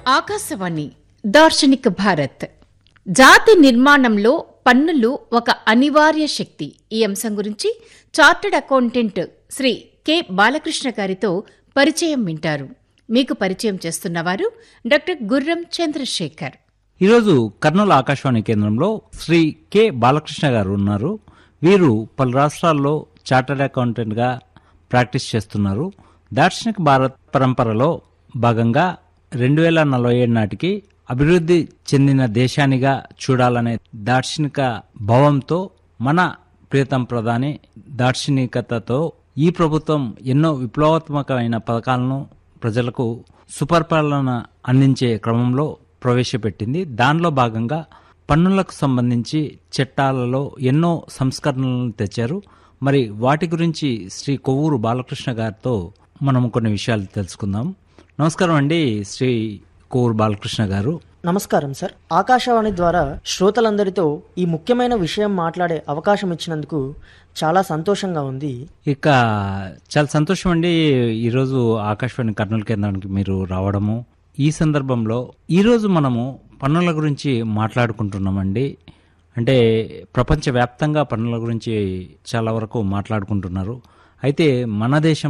ఆకాశవాణి దార్శనిక భారత్ జాతి నిర్మాణంలో పన్నులు ఒక అనివార్య శక్తి ఈ అంశం గురించి chartered accountant Shri K Balakrishna గారితో పరిచయం వింటారు మీకు పరిచయం చేస్తున్నవారు డాక్టర్ గుర్రం చంద్రశేఖర్ ఈరోజు కర్నూలు ఆకాశవాణి కేంద్రంలో శ్రీ కె బాలకృష్ణ గారు ఉన్నారు వీరు పలు రాష్ట్రాల్లో చార్టర్డ్ అకౌంటెంట్గా ప్రాక్టీస్ చేస్తున్నారు దార్శనిక భారత్ పరంపరలో భాగంగా రెండు వేల నలభై ఏడు నాటికి అభివృద్ధి చెందిన దేశానిగా చూడాలనే దార్శనిక భావంతో మన ప్రియతం ప్రధాని దార్శనికతతో ఈ ప్రభుత్వం ఎన్నో విప్లవాత్మకమైన పథకాలను ప్రజలకు సుపరిపాలన అందించే క్రమంలో ప్రవేశపెట్టింది దానిలో భాగంగా పన్నులకు సంబంధించి చట్టాలలో ఎన్నో సంస్కరణలను తెచ్చారు మరి వాటి గురించి శ్రీ కొవ్వూరు బాలకృష్ణ గారితో మనం కొన్ని విషయాలు తెలుసుకుందాం నమస్కారం అండి శ్రీ కొవ్వూరు బాలకృష్ణ గారు నమస్కారం సార్ ఆకాశవాణి ద్వారా శ్రోతలందరితో ఈ ముఖ్యమైన విషయం మాట్లాడే అవకాశం ఇచ్చినందుకు చాలా సంతోషంగా ఉంది ఇక చాలా సంతోషం అండి ఈరోజు ఆకాశవాణి కర్నూలు కేంద్రానికి మీరు రావడము ఈ సందర్భంలో ఈరోజు మనము పన్నుల గురించి మాట్లాడుకుంటున్నామండి అంటే ప్రపంచవ్యాప్తంగా పన్నుల గురించి చాలా వరకు మాట్లాడుకుంటున్నారు అయితే మన దేశం